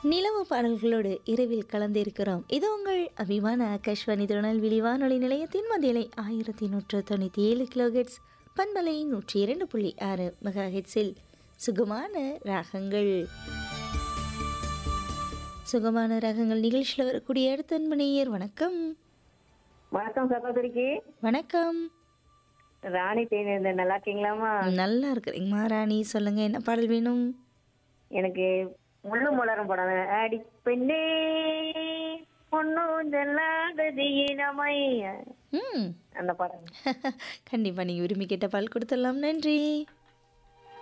நிலவு பாடல்களோடு இரவில் கலந்திருக்கிறோம் இது உங்கள் அபிமான ஆகாஷ்வாணி திருநெல்வேலி வானொலி நிலையத்தின் மதியலை ஆயிரத்தி நூற்று தொண்ணூற்றி ஏழு கிலோஹெட்ஸ் பண்பலை நூற்றி இரண்டு புள்ளி ஆறு மெகா ஹெட்ஸில் சுகமான ராகங்கள் சுகமான ராகங்கள் நிகழ்ச்சியில் வரக்கூடிய அடுத்த அன்பனையர் வணக்கம் வணக்கம் சகோதரிக்கு வணக்கம் ராணி தேனி நல்லா இருக்கீங்களாமா நல்லா இருக்கிறீங்க ராணி சொல்லுங்க என்ன பாடல் வேணும் எனக்கு முள்ளு மலரும் படம் அடி பெண்ணே பொண்ணும் செல்லாதது இனமை ம் அந்த படம் கண்டிப்பாக நீங்கள் விரும்பி கேட்ட பால் கொடுத்துடலாம் நன்றி